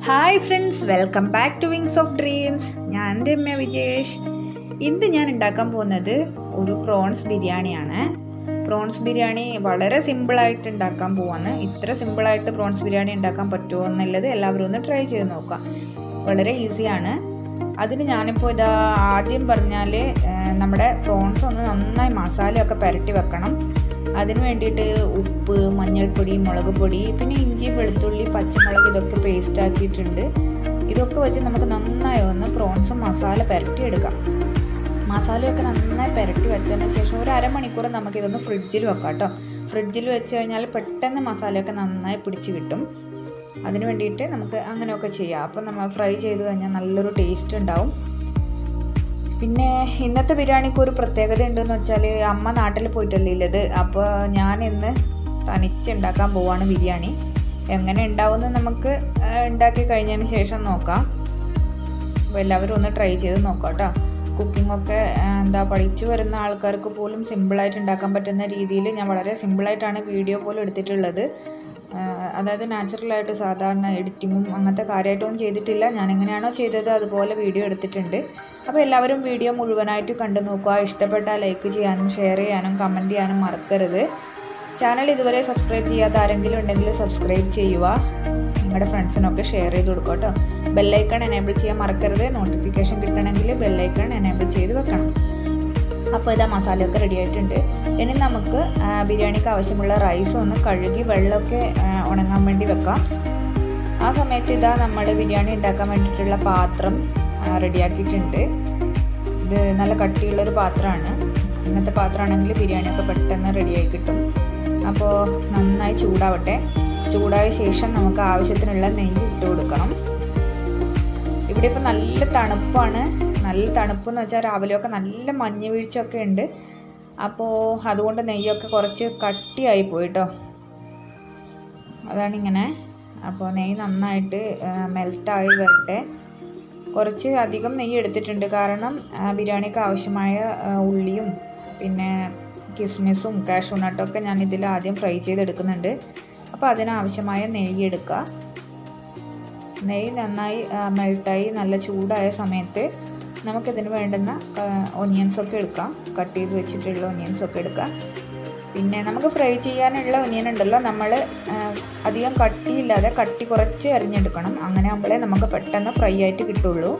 hi friends welcome back to wings of dreams ഞാൻ രമ്യ വിജേഷ് ഇന്ന് ഞാൻ ഉണ്ടാക്കാൻ പോകുന്നത് ഒരു പ്രോൺസ് ബിരിയാണിയാണ് പ്രോൺസ് ബിരിയാണി വളരെ സിമ്പിളായിട്ട് ഉണ്ടാക്കാൻ പോവാണ് ഇത്ര സിമ്പിളായിട്ട് പ്രോൺസ് ബിരിയാണി ഉണ്ടാക്കാൻ പറ്റുമോ എന്നുള്ളത് എല്ലാവരും ഒന്ന് ട്രൈ ചെയ്ത് നോക്കാം വളരെ ഈസിയാണ് അതിന് ഞാനിപ്പോൾ ഇതാ ആദ്യം പറഞ്ഞാൽ നമ്മുടെ പ്രോൺസ് ഒന്ന് നന്നായി മസാലയൊക്കെ പുരട്ടി വെക്കണം അതിന് വേണ്ടിയിട്ട് ഉപ്പ് മഞ്ഞൾപ്പൊടി മുളക് പൊടി പിന്നെ ഇഞ്ചി വെളുത്തുള്ളി പച്ചമുളക് ഇതൊക്കെ പേസ്റ്റ് ആക്കിയിട്ടുണ്ട് ഇതൊക്കെ വെച്ച് നമുക്ക് നന്നായി ഒന്ന് പ്രോൺസും മസാല പുരട്ടിയെടുക്കാം മസാലയൊക്കെ നന്നായി പുരട്ടി വെച്ചതിന് ശേഷം ഒരു അരമണിക്കൂർ നമുക്കിതൊന്ന് ഫ്രിഡ്ജിൽ വെക്കാം കേട്ടോ ഫ്രിഡ്ജിൽ വെച്ച് കഴിഞ്ഞാൽ പെട്ടെന്ന് മസാലയൊക്കെ നന്നായി പിടിച്ച് കിട്ടും അതിന് വേണ്ടിയിട്ട് നമുക്ക് അങ്ങനെയൊക്കെ ചെയ്യാം അപ്പം നമ്മൾ ഫ്രൈ ചെയ്ത് കഴിഞ്ഞാൽ നല്ലൊരു ടേസ്റ്റ് ഉണ്ടാവും പിന്നെ ഇന്നത്തെ ബിരിയാണിക്ക് ഒരു പ്രത്യേകത ഉണ്ടെന്ന് വെച്ചാൽ അമ്മ നാട്ടിൽ പോയിട്ടല്ലേ ഉള്ളത് അപ്പോൾ ഞാൻ ഇന്ന് തനിച്ച് ഉണ്ടാക്കാൻ പോവാണ് ബിരിയാണി എങ്ങനെ ഉണ്ടാവുമെന്ന് നമുക്ക് ഉണ്ടാക്കി കഴിഞ്ഞതിന് ശേഷം നോക്കാം അപ്പോൾ എല്ലാവരും ഒന്ന് ട്രൈ ചെയ്ത് നോക്കാം കേട്ടോ കുക്കിങ്ങൊക്കെ എന്താ പഠിച്ചു വരുന്ന ആൾക്കാർക്ക് പോലും സിമ്പിളായിട്ട് ഉണ്ടാക്കാൻ പറ്റുന്ന രീതിയിൽ ഞാൻ വളരെ സിമ്പിളായിട്ടാണ് വീഡിയോ പോലും എടുത്തിട്ടുള്ളത് അതായത് നാച്ചുറലായിട്ട് സാധാരണ എഡിറ്റിങ്ങും അങ്ങനത്തെ കാര്യമായിട്ടൊന്നും ചെയ്തിട്ടില്ല ഞാൻ എങ്ങനെയാണോ ചെയ്തത് അതുപോലെ വീഡിയോ എടുത്തിട്ടുണ്ട് അപ്പോൾ എല്ലാവരും വീഡിയോ മുഴുവനായിട്ട് കണ്ടു നോക്കുക ഇഷ്ടപ്പെട്ടാൽ ലൈക്ക് ചെയ്യാനും ഷെയർ ചെയ്യാനും കമൻറ്റ് ചെയ്യാനും മറക്കരുത് ചാനൽ ഇതുവരെ സബ്സ്ക്രൈബ് ചെയ്യാത്ത ആരെങ്കിലും ഉണ്ടെങ്കിൽ സബ്സ്ക്രൈബ് ചെയ്യുക നിങ്ങളുടെ ഫ്രണ്ട്സിനൊക്കെ ഷെയർ ചെയ്ത് കൊടുക്കുക കേട്ടോ ബെല്ലൈക്കൺ എനേബിൾ ചെയ്യാൻ മറക്കരുത് നോട്ടിഫിക്കേഷൻ കിട്ടണമെങ്കിൽ ബെല്ലൈക്കൺ എനേബിൾ ചെയ്ത് വെക്കണം അപ്പോൾ ഇതാ മസാലയൊക്കെ റെഡി ആയിട്ടുണ്ട് ഇനി നമുക്ക് ബിരിയാണിക്ക് ആവശ്യമുള്ള റൈസ് ഒന്ന് കഴുകി വെള്ളമൊക്കെ ഉണങ്ങാൻ വേണ്ടി വെക്കാം ആ സമയത്ത് ഇതാ നമ്മൾ ബിരിയാണി ഉണ്ടാക്കാൻ വേണ്ടിയിട്ടുള്ള പാത്രം റെഡിയാക്കിയിട്ടുണ്ട് ഇത് നല്ല കട്ടിയുള്ളൊരു പാത്രമാണ് ഇങ്ങനത്തെ പാത്രമാണെങ്കിൽ ബിരിയാണിയൊക്കെ പെട്ടെന്ന് റെഡിയായി കിട്ടും അപ്പോൾ നന്നായി ചൂടാവട്ടെ ചൂടായ ശേഷം നമുക്ക് ആവശ്യത്തിനുള്ള നെയ്യ് ഇട്ട് കൊടുക്കണം ഇവിടെ ഇപ്പോൾ നല്ല തണുപ്പാണ് നല്ല തണുപ്പെന്ന് വെച്ചാൽ രാവിലെയൊക്കെ നല്ല മഞ്ഞ് വീഴ്ചയൊക്കെ ഉണ്ട് അപ്പോൾ അതുകൊണ്ട് നെയ്യൊക്കെ കുറച്ച് കട്ടിയായി പോയിട്ടോ അതാണിങ്ങനെ അപ്പോൾ നെയ്യ് നന്നായിട്ട് മെൽട്ടായി വരട്ടെ കുറച്ച് അധികം നെയ്യ് എടുത്തിട്ടുണ്ട് കാരണം ബിരിയാണിക്ക് ആവശ്യമായ ഉള്ളിയും പിന്നെ കിസ്മിസും കാഷ്യൂ നട്ടൊക്കെ ഞാൻ ഇതിൽ ആദ്യം ഫ്രൈ ചെയ്തെടുക്കുന്നുണ്ട് അപ്പോൾ അതിനാവശ്യമായ നെയ്യ് എടുക്കുക നെയ്യ് നന്നായി മെൽട്ടായി നല്ല ചൂടായ സമയത്ത് നമുക്കിതിന് വേണ്ടുന്ന ഒനിയൻസൊക്കെ എടുക്കാം കട്ട് ചെയ്ത് വെച്ചിട്ടുള്ള ഒനിയൻസൊക്കെ എടുക്കാം പിന്നെ നമുക്ക് ഫ്രൈ ചെയ്യാനുള്ള ഒനിയൻ ഉണ്ടല്ലോ നമ്മൾ അധികം കട്ടിയില്ലാതെ കട്ടി കുറച്ച് അരിഞ്ഞെടുക്കണം അങ്ങനെ ആകുമ്പോഴേ നമുക്ക് പെട്ടെന്ന് ഫ്രൈ ആയിട്ട് കിട്ടുള്ളൂ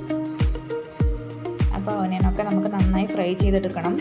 അപ്പോൾ ഒനിയനൊക്കെ നമുക്ക് നന്നായി ഫ്രൈ ചെയ്തെടുക്കണം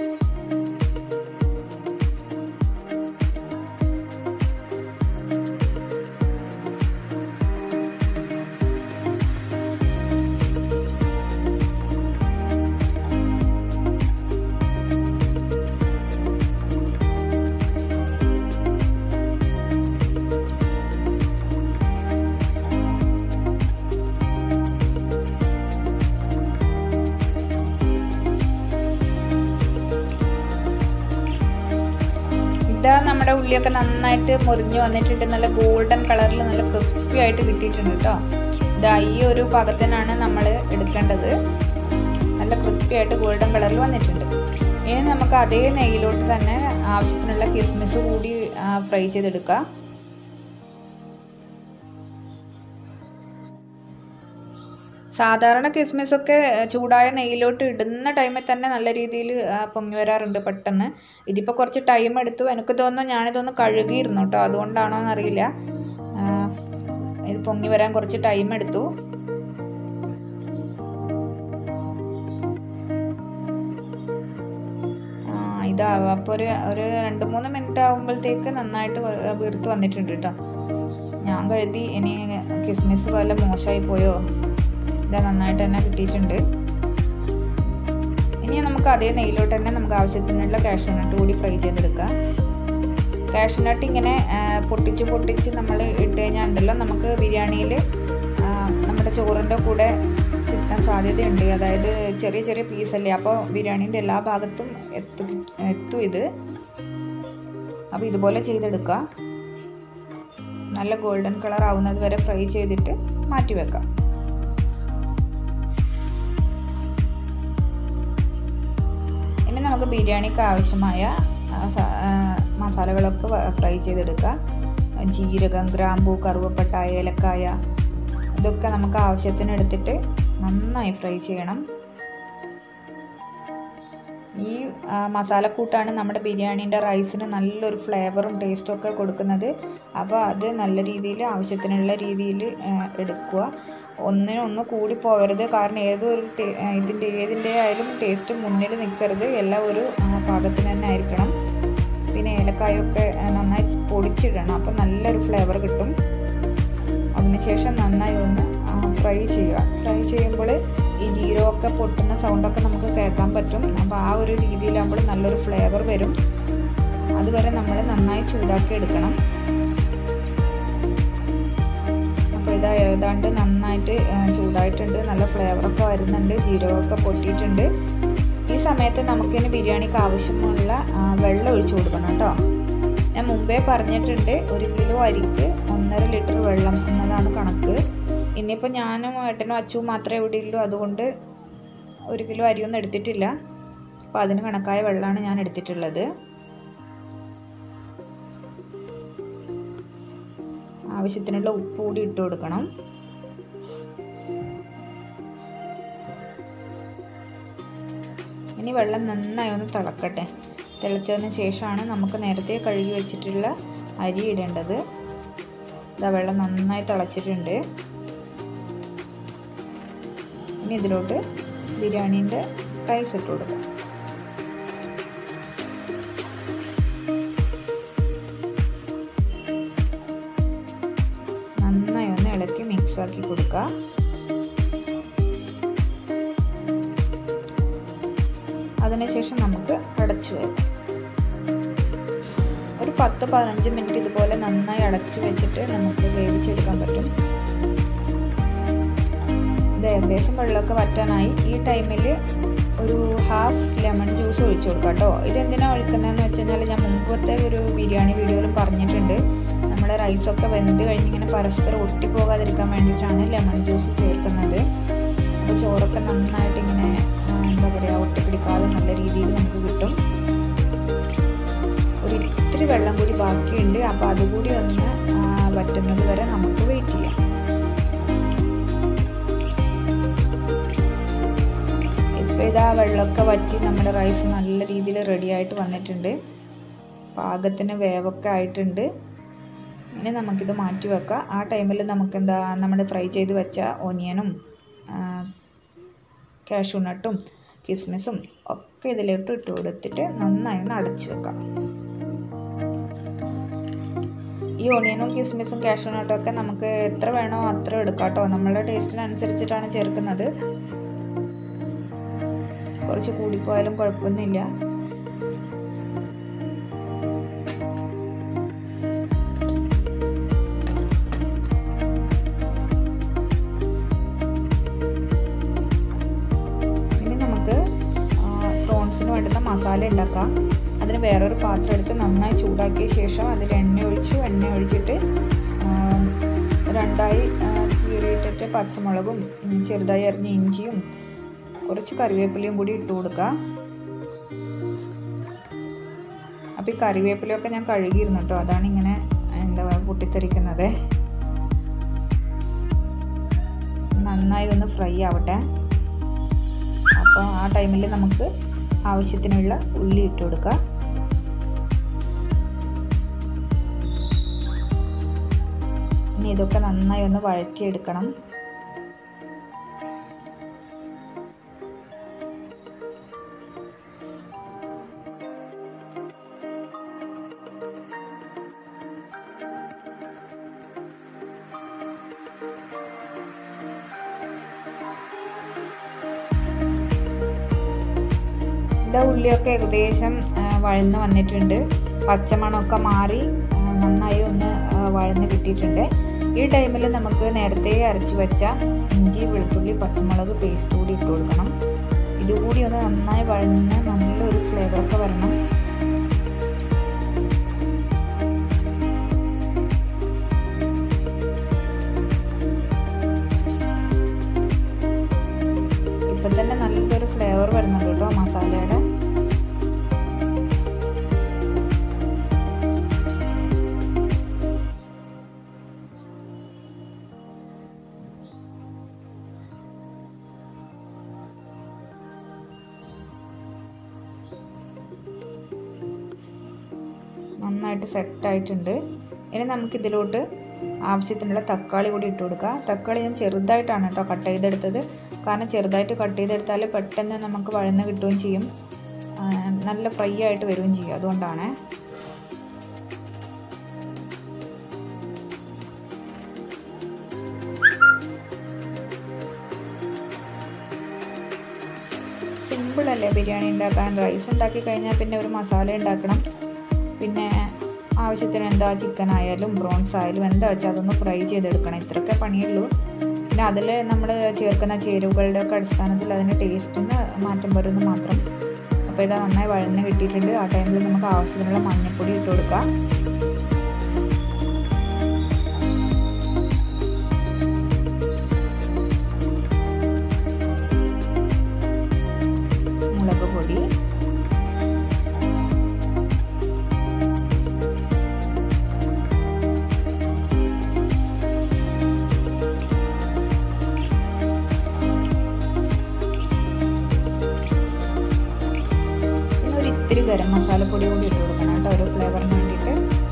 ഇതാ നമ്മുടെ ഉള്ളിയൊക്കെ നന്നായിട്ട് മുറിഞ്ഞ് വന്നിട്ടുണ്ട് നല്ല ഗോൾഡൻ കളറിൽ നല്ല ക്രിസ്പി ആയിട്ട് കിട്ടിയിട്ടുണ്ട് കേട്ടോ ഇതാ ഈ ഒരു പാകത്തിനാണ് നമ്മൾ എടുക്കേണ്ടത് നല്ല ക്രിസ്പി ആയിട്ട് ഗോൾഡൻ കളറിൽ വന്നിട്ടുണ്ട് ഇനി നമുക്ക് അതേ നെയ്യിലോട്ട് തന്നെ ആവശ്യത്തിനുള്ള കിസ്മിസ് കൂടി ഫ്രൈ ചെയ്തെടുക്കുക സാധാരണ കിസ്മിസൊക്കെ ചൂടായ നെയ്യിലോട്ട് ഇടുന്ന ടൈമിൽ തന്നെ നല്ല രീതിയിൽ പൊങ്ങി വരാറുണ്ട് പെട്ടെന്ന് ഇതിപ്പോൾ കുറച്ച് ടൈം എടുത്തു എനിക്ക് തോന്നുന്നു ഞാനിതൊന്ന് കഴുകിയിരുന്നു കേട്ടോ അതുകൊണ്ടാണോ എന്നറിയില്ല ഇത് പൊങ്ങി വരാൻ കുറച്ച് ടൈം എടുത്തു ഇതാവും അപ്പോൾ ഒരു ഒരു രണ്ട് മൂന്ന് മിനിറ്റ് ആകുമ്പോഴത്തേക്ക് നന്നായിട്ട് വീർത്ത് വന്നിട്ടുണ്ട് കേട്ടോ ഞാൻ കഴുതി ഇനി കിസ്മിസ് പോലെ മോശമായി പോയോ ഇത് നന്നായിട്ട് തന്നെ കിട്ടിയിട്ടുണ്ട് ഇനി നമുക്ക് അതേ നെയ്യിലോട്ട് തന്നെ നമുക്ക് ആവശ്യത്തിനുള്ള കാഷ്യൂനട്ട് കൂടി ഫ്രൈ ചെയ്തെടുക്കാം കാഷ്യൂനട്ട് ഇങ്ങനെ പൊട്ടിച്ച് പൊട്ടിച്ച് നമ്മൾ ഇട്ട് കഴിഞ്ഞാൽ ഉണ്ടല്ലോ നമുക്ക് ബിരിയാണിയിൽ നമ്മുടെ ചോറിൻ്റെ കൂടെ കിട്ടാൻ സാധ്യതയുണ്ട് അതായത് ചെറിയ ചെറിയ പീസല്ലേ അപ്പോൾ ബിരിയാണീൻ്റെ എല്ലാ ഭാഗത്തും എത്തു എത്തും ഇത് അപ്പോൾ ഇതുപോലെ ചെയ്തെടുക്കുക നല്ല ഗോൾഡൻ കളർ ആവുന്നത് വരെ ഫ്രൈ ചെയ്തിട്ട് മാറ്റി വെക്കാം ഇനി നമുക്ക് ബിരിയാണിക്ക് ആവശ്യമായ മസാലകളൊക്കെ ഫ്രൈ ചെയ്തെടുക്കുക ജീരകം ഗ്രാമ്പൂ കറുവപ്പട്ട ഏലക്കായ ഇതൊക്കെ നമുക്ക് ആവശ്യത്തിന് എടുത്തിട്ട് നന്നായി ഫ്രൈ ചെയ്യണം ഈ മസാലക്കൂട്ടാണ് നമ്മുടെ ബിരിയാണീൻ്റെ റൈസിന് നല്ലൊരു ഫ്ലേവറും ടേസ്റ്റും ഒക്കെ കൊടുക്കുന്നത് അപ്പോൾ അത് നല്ല രീതിയിൽ ആവശ്യത്തിനുള്ള രീതിയിൽ എടുക്കുക ഒന്നിനൊന്ന് കൂടി പോകരുത് കാരണം ഏതൊരു ഇതിൻ്റെ ഏതിൻ്റെ ആയാലും ടേസ്റ്റ് മുന്നിൽ നിൽക്കരുത് എല്ലാം ഒരു പാകത്തിന് തന്നെ ആയിരിക്കണം പിന്നെ ഏലക്കായൊക്കെ നന്നായി പൊടിച്ചിടണം അപ്പോൾ നല്ലൊരു ഫ്ലേവർ കിട്ടും അതിനുശേഷം നന്നായി ഒന്ന് ഫ്രൈ ചെയ്യുക ഫ്രൈ ചെയ്യുമ്പോൾ ഈ ജീരകമൊക്കെ പൊട്ടുന്ന സൗണ്ടൊക്കെ നമുക്ക് കേൾക്കാൻ പറ്റും അപ്പോൾ ആ ഒരു രീതിയിലാകുമ്പോൾ നല്ലൊരു ഫ്ലേവർ വരും അതുവരെ നമ്മൾ നന്നായി ചൂടാക്കി എടുക്കണം അപ്പോൾ ഇതാ ഏതാണ്ട് നന്നായിട്ട് ചൂടായിട്ടുണ്ട് നല്ല ഫ്ലേവറൊക്കെ വരുന്നുണ്ട് ജീരകമൊക്കെ പൊട്ടിയിട്ടുണ്ട് ഈ സമയത്ത് നമുക്കിനി ബിരിയാണിക്ക് ആവശ്യമുള്ള വെള്ളം ഒഴിച്ചു കൊടുക്കണം കേട്ടോ ഞാൻ മുമ്പേ പറഞ്ഞിട്ടുണ്ട് ഒരു കിലോ അരിക്ക് ഒന്നര ലിറ്റർ വെള്ളം എന്നതാണ് കണക്ക് ഇനിയിപ്പോൾ ഞാനും ഏട്ടനും അച്ചുവും മാത്രമേ ഇവിടെ ഉള്ളൂ അതുകൊണ്ട് ഒരു കിലോ അരിയൊന്നും എടുത്തിട്ടില്ല അപ്പോൾ അതിന് കണക്കായ വെള്ളമാണ് ഞാൻ എടുത്തിട്ടുള്ളത് ആവശ്യത്തിനുള്ള ഉപ്പ് കൂടി ഇട്ട് കൊടുക്കണം ഇനി വെള്ളം നന്നായി ഒന്ന് തിളക്കട്ടെ തിളച്ചതിന് ശേഷമാണ് നമുക്ക് നേരത്തെ കഴുകി വെച്ചിട്ടുള്ള അരി ഇടേണ്ടത് ഇതാ വെള്ളം നന്നായി തിളച്ചിട്ടുണ്ട് ഇനി ഇതിലോട്ട് ബിരിയാണീൻ്റെ റൈസ് ഇട്ട് കൊടുക്കാം നന്നായി ഒന്ന് ഇളക്കി മിക്സ് ആക്കി കൊടുക്കുക അതിനുശേഷം നമുക്ക് അടച്ചു വെക്കാം ഒരു പത്ത് പതിനഞ്ച് മിനിറ്റ് ഇതുപോലെ നന്നായി അടച്ചു വെച്ചിട്ട് നമുക്ക് വേവിച്ചെടുക്കാൻ പറ്റും ഇത് ഏകദേശം വെള്ളമൊക്കെ വറ്റാനായി ഈ ടൈമിൽ ഒരു ഹാഫ് ലെമൺ ജ്യൂസ് ഒഴിച്ചു കൊടുക്കാം കേട്ടോ ഇതെന്തിനാണ് ഒഴിക്കുന്നതെന്ന് വെച്ച് കഴിഞ്ഞാൽ ഞാൻ മുമ്പത്തെ ഒരു ബിരിയാണി വീഡിയോയിൽ പറഞ്ഞിട്ടുണ്ട് നമ്മുടെ റൈസൊക്കെ വെന്ത് കഴിഞ്ഞിങ്ങനെ പരസ്പരം ഒട്ടിപ്പോകാതിരിക്കാൻ വേണ്ടിയിട്ടാണ് ലെമൺ ജ്യൂസ് ചേർക്കുന്നത് അപ്പോൾ ചോറൊക്കെ നന്നായിട്ട് ഇങ്ങനെ എന്താ പറയുക ഒട്ടിപ്പിടിക്കാതെ നല്ല രീതിയിൽ നമുക്ക് കിട്ടും ഒരു ഇത്തിരി വെള്ളം കൂടി ബാക്കിയുണ്ട് അപ്പോൾ അതുകൂടി ഒന്ന് വറ്റുന്നത് വരെ നമുക്ക് വെയിറ്റ് ചെയ്യാം ഇപ്പോൾ ഇതാ വെള്ളമൊക്കെ വറ്റി നമ്മുടെ റൈസ് നല്ല രീതിയിൽ റെഡി ആയിട്ട് വന്നിട്ടുണ്ട് പാകത്തിന് വേവൊക്കെ ആയിട്ടുണ്ട് ഇനി നമുക്കിത് മാറ്റി വെക്കാം ആ ടൈമിൽ നമുക്കെന്താ നമ്മൾ ഫ്രൈ ചെയ്ത് വെച്ച ഓനിയനും കാഷ്യൂ നട്ടും കിസ്മിസും ഒക്കെ ഇതിലോട്ട് ഇട്ട് കൊടുത്തിട്ട് നന്നായി ഒന്ന് അടച്ചു വെക്കാം ഈ ഓണിയനും കിസ്മിസും കാഷ്യൂ നട്ടും ഒക്കെ നമുക്ക് എത്ര വേണോ അത്ര എടുക്കാം കേട്ടോ നമ്മളുടെ ടേസ്റ്റിനനുസരിച്ചിട്ടാണ് ചേർക്കുന്നത് കുറച്ച് കൂടിപ്പോയാലും കുഴപ്പമൊന്നുമില്ല ഇനി നമുക്ക് പ്രോൺസിന് വേണ്ടുന്ന മസാല ഉണ്ടാക്കാം അതിന് വേറൊരു പാത്രം എടുത്ത് നന്നായി ചൂടാക്കിയ ശേഷം അതിൽ എണ്ണ ഒഴിച്ചു എണ്ണ ഒഴിച്ചിട്ട് രണ്ടായി കീറിയിട്ടിട്ട് പച്ചമുളകും ചെറുതായി അരിഞ്ഞ ഇഞ്ചിയും കുറച്ച് കറിവേപ്പിലയും കൂടി ഇട്ട് കൊടുക്കുക അപ്പോൾ ഈ കറിവേപ്പിലയൊക്കെ ഞാൻ കഴുകിയിരുന്നു കേട്ടോ അതാണ് ഇങ്ങനെ എന്താ പൊട്ടിത്തെറിക്കുന്നത് നന്നായി ഒന്ന് ഫ്രൈ ആവട്ടെ അപ്പോൾ ആ ടൈമിൽ നമുക്ക് ആവശ്യത്തിനുള്ള ഉള്ളി ഇട്ട് കൊടുക്കുക ഇനി ഇതൊക്കെ നന്നായി ഒന്ന് വഴറ്റിയെടുക്കണം ഇതാ ഉള്ളിയൊക്കെ ഏകദേശം വഴന്ന് വന്നിട്ടുണ്ട് പച്ചമണമൊക്കെ മാറി നന്നായി ഒന്ന് വഴന്ന് കിട്ടിയിട്ടുണ്ട് ഈ ടൈമിൽ നമുക്ക് നേരത്തെ അരച്ച് വെച്ച ഇഞ്ചി വെളുത്തുള്ളി പച്ചമുളക് പേസ്റ്റ് കൂടി ഇട്ട് കൊടുക്കണം ഇതുകൂടി ഒന്ന് നന്നായി വഴന്ന് നല്ലൊരു ഫ്ലേവറൊക്കെ വരണം ഇപ്പം തന്നെ നല്ലൊരു ഫ്ലേവർ വരുന്നുണ്ട് കേട്ടോ മസാലയുടെ നന്നായിട്ട് സെറ്റായിട്ടുണ്ട് ഇനി നമുക്കിതിലോട്ട് ആവശ്യത്തിനുള്ള തക്കാളി കൂടി ഇട്ട് കൊടുക്കുക തക്കാളി ഞാൻ ചെറുതായിട്ടാണ് കേട്ടോ കട്ട് ചെയ്തെടുത്തത് കാരണം ചെറുതായിട്ട് കട്ട് ചെയ്തെടുത്താൽ പെട്ടെന്ന് നമുക്ക് വഴന്ന് കിട്ടുകയും ചെയ്യും നല്ല ഫ്രൈ ആയിട്ട് വരികയും ചെയ്യും അതുകൊണ്ടാണ് സിമ്പിളല്ലേ ബിരിയാണി ഉണ്ടാക്കാൻ റൈസ് ഉണ്ടാക്കി കഴിഞ്ഞാൽ പിന്നെ ഒരു മസാല ഉണ്ടാക്കണം പിന്നെ ആവശ്യത്തിന് എന്താ ചിക്കൻ ആയാലും ബ്രോൺസ് ആയാലും എന്താ വെച്ചാൽ അതൊന്ന് ഫ്രൈ ചെയ്തെടുക്കണം ഇത്രയൊക്കെ പണിയുള്ളൂ പിന്നെ അതിൽ നമ്മൾ ചേർക്കുന്ന ചേരുവകളുടെ ഒക്കെ അടിസ്ഥാനത്തിൽ അതിൻ്റെ ടേസ്റ്റിന് മാറ്റം വരുന്നു മാത്രം അപ്പോൾ ഇത് നന്നായി വഴന്ന് കിട്ടിയിട്ടുണ്ട് ആ ടൈമിൽ നമുക്ക് ആവശ്യത്തിനുള്ള മഞ്ഞൾപ്പൊടി ഇട്ട് കൊടുക്കാം മുളക് പൊടി പിന്നെ ഒരു ഇത്തിരി ഗരം മസാലപ്പൊടി കൂടി ഇട്ട് കൊടുക്കണം കേട്ടോ ഒരു ഫ്ലേവറിന് വേണ്ടിയിട്ട്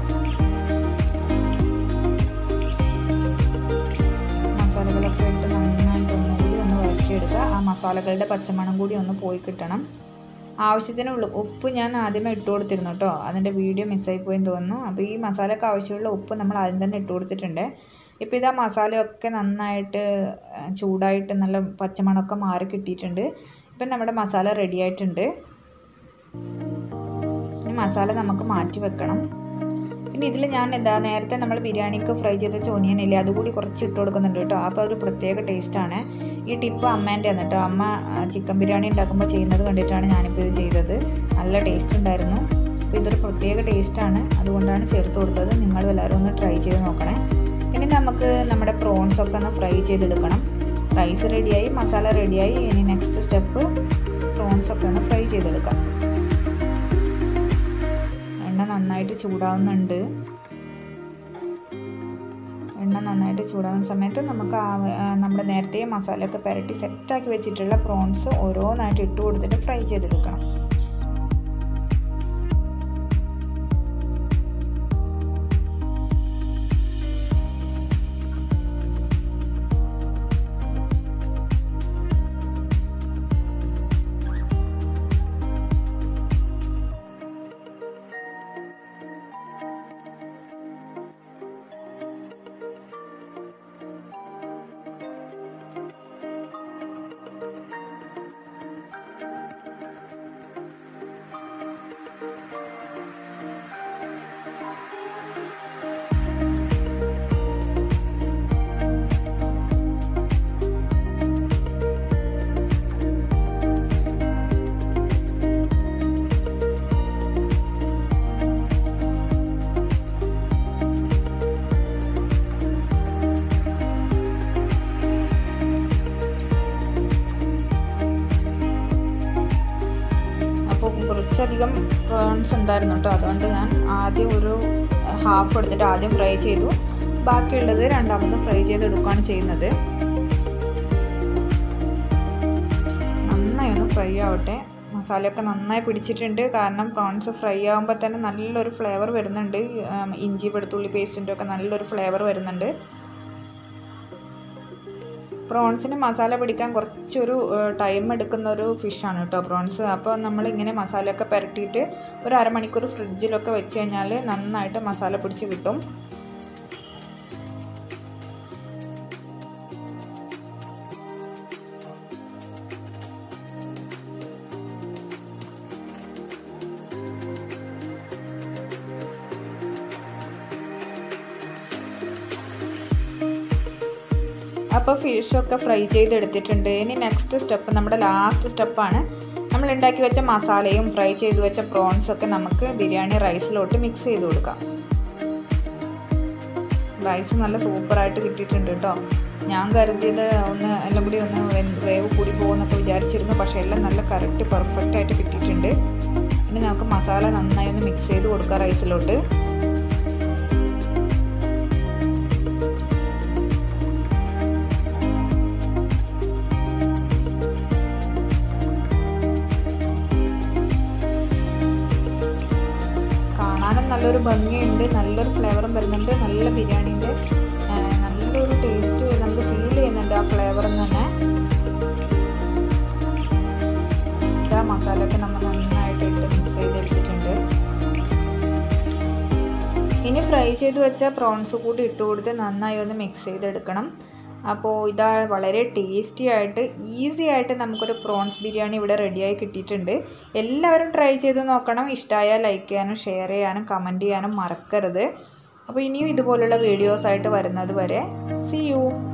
മസാലകളൊക്കെ ഇട്ട് നന്നായിട്ട് ഒന്നുകൂടി ഒന്ന് വഴറ്റിയെടുക്കുക ആ മസാലകളുടെ പച്ചമണം കൂടി ഒന്ന് പോയി കിട്ടണം ആവശ്യത്തിനുള്ള ഉപ്പ് ഞാൻ ആദ്യമേ ഇട്ട് കൊടുത്തിരുന്നു കേട്ടോ അതിൻ്റെ വീഡിയോ മിസ്സായി പോയെന്ന് തോന്നുന്നു അപ്പോൾ ഈ മസാലയ്ക്ക് ആവശ്യമുള്ള ഉപ്പ് നമ്മൾ ആദ്യം തന്നെ ഇട്ട് കൊടുത്തിട്ടുണ്ട് ഇപ്പോൾ ഇതാ മസാലയൊക്കെ നന്നായിട്ട് ചൂടായിട്ട് നല്ല പച്ചമണമൊക്കെ മാറി കിട്ടിയിട്ടുണ്ട് ഇപ്പം നമ്മുടെ മസാല റെഡി ആയിട്ടുണ്ട് ഇനി മസാല നമുക്ക് മാറ്റി വെക്കണം പിന്നെ ഇതിൽ ഞാൻ എന്താ നേരത്തെ നമ്മൾ ബിരിയാണിക്ക് ഫ്രൈ ചെയ്ത ചോനിയനില്ലേ അതുകൂടി കുറച്ച് ഇട്ട് കൊടുക്കുന്നുണ്ട് കേട്ടോ അപ്പോൾ ഒരു പ്രത്യേക ടേസ്റ്റാണ് ഈ ടിപ്പ് അമ്മേൻ്റെ ആണ് കേട്ടോ അമ്മ ചിക്കൻ ബിരിയാണി ഉണ്ടാക്കുമ്പോൾ ചെയ്യുന്നത് കണ്ടിട്ടാണ് ഞാനിപ്പോൾ ഇത് ചെയ്തത് നല്ല ടേസ്റ്റ് ഉണ്ടായിരുന്നു അപ്പോൾ ഇതൊരു പ്രത്യേക ടേസ്റ്റാണ് അതുകൊണ്ടാണ് ചേർത്ത് കൊടുത്തത് നിങ്ങൾ എല്ലാവരും ഒന്ന് ട്രൈ ചെയ്ത് നോക്കണേ ഇനി നമുക്ക് നമ്മുടെ പ്രോൺസ് ഒക്കെ ഒന്ന് ഫ്രൈ ചെയ്തെടുക്കണം റൈസ് റെഡിയായി മസാല റെഡിയായി ഇനി നെക്സ്റ്റ് സ്റ്റെപ്പ് പ്രോൺസ് ഒക്കെ ഒന്ന് ഫ്രൈ ചെയ്തെടുക്കാം എണ്ണ നന്നായിട്ട് ചൂടാവുന്നുണ്ട് എണ്ണ നന്നായിട്ട് ചൂടാവുന്ന സമയത്ത് നമുക്ക് നമ്മുടെ നേരത്തെ മസാലയൊക്കെ പുരട്ടി സെറ്റാക്കി വെച്ചിട്ടുള്ള പ്രോൺസ് ഓരോന്നായിട്ട് ഇട്ട് കൊടുത്തിട്ട് ഫ്രൈ ചെയ്തെടുക്കണം കുറച്ചധികം പ്രോൺസ് ഉണ്ടായിരുന്നു കേട്ടോ അതുകൊണ്ട് ഞാൻ ആദ്യം ഒരു ഹാഫ് എടുത്തിട്ട് ആദ്യം ഫ്രൈ ചെയ്തു ബാക്കിയുള്ളത് രണ്ടാമത് ഫ്രൈ ചെയ്തെടുക്കുകയാണ് ചെയ്യുന്നത് നന്നായി ഒന്ന് ഫ്രൈ ആവട്ടെ മസാലയൊക്കെ നന്നായി പിടിച്ചിട്ടുണ്ട് കാരണം പ്രോൺസ് ഫ്രൈ ആകുമ്പോൾ തന്നെ നല്ലൊരു ഫ്ലേവർ വരുന്നുണ്ട് ഇഞ്ചി വെളുത്തുള്ളി പേസ്റ്റിൻ്റെ ഒക്കെ നല്ലൊരു ഫ്ലേവർ വരുന്നുണ്ട് പ്രോൺസിന് മസാല പിടിക്കാൻ കുറച്ചൊരു ടൈം എടുക്കുന്ന ഒരു ഫിഷാണ് കേട്ടോ പ്രോൺസ് അപ്പോൾ നമ്മൾ ഇങ്ങനെ മസാലയൊക്കെ പുരട്ടിയിട്ട് ഒരു അരമണിക്കൂർ ഫ്രിഡ്ജിലൊക്കെ വെച്ച് കഴിഞ്ഞാൽ നന്നായിട്ട് മസാല പിടിച്ച് കിട്ടും അപ്പോൾ ഫിഷൊക്കെ ഫ്രൈ ചെയ്തെടുത്തിട്ടുണ്ട് ഇനി നെക്സ്റ്റ് സ്റ്റെപ്പ് നമ്മുടെ ലാസ്റ്റ് സ്റ്റെപ്പാണ് നമ്മൾ ഉണ്ടാക്കി വെച്ച മസാലയും ഫ്രൈ ചെയ്ത് വെച്ച പ്രോൺസൊക്കെ നമുക്ക് ബിരിയാണി റൈസിലോട്ട് മിക്സ് ചെയ്ത് കൊടുക്കാം റൈസ് നല്ല സൂപ്പറായിട്ട് കിട്ടിയിട്ടുണ്ട് കേട്ടോ ഞാൻ കരുതിയത് ഒന്ന് എല്ലാം കൂടി ഒന്ന് വേവ് കൂടി പോകുമെന്നൊക്കെ വിചാരിച്ചിരുന്നു പക്ഷേ എല്ലാം നല്ല കറക്റ്റ് പെർഫെക്റ്റ് ആയിട്ട് കിട്ടിയിട്ടുണ്ട് ഇനി നമുക്ക് മസാല നന്നായി ഒന്ന് മിക്സ് ചെയ്ത് കൊടുക്കാം റൈസിലോട്ട് കാണാനും നല്ലൊരു ഭംഗിയുണ്ട് നല്ലൊരു ഫ്ലേവറും വരുന്നുണ്ട് നല്ല ബിരിയാണീൻ്റെ നല്ലൊരു ടേസ്റ്റ് നമുക്ക് ഫീൽ ചെയ്യുന്നുണ്ട് ആ ഫ്ലേവറിൽ തന്നെ ഇതാ മസാലയൊക്കെ നമ്മൾ നന്നായിട്ട് ഇട്ട് മിക്സ് ചെയ്തെടുത്തിട്ടുണ്ട് ഇനി ഫ്രൈ ചെയ്ത് വെച്ച പ്രോൺസ് കൂടി ഇട്ട് കൊടുത്ത് നന്നായി ഒന്ന് മിക്സ് ചെയ്തെടുക്കണം അപ്പോൾ ഇതാ വളരെ ടേസ്റ്റി ആയിട്ട് ഈസി ആയിട്ട് നമുക്കൊരു പ്രോൺസ് ബിരിയാണി ഇവിടെ റെഡിയായി കിട്ടിയിട്ടുണ്ട് എല്ലാവരും ട്രൈ ചെയ്ത് നോക്കണം ഇഷ്ടമായാൽ ലൈക്ക് ചെയ്യാനും ഷെയർ ചെയ്യാനും കമൻറ്റ് ചെയ്യാനും മറക്കരുത് അപ്പോൾ ഇനിയും ഇതുപോലുള്ള വീഡിയോസ് ആയിട്ട് വരുന്നത് വരെ സി യു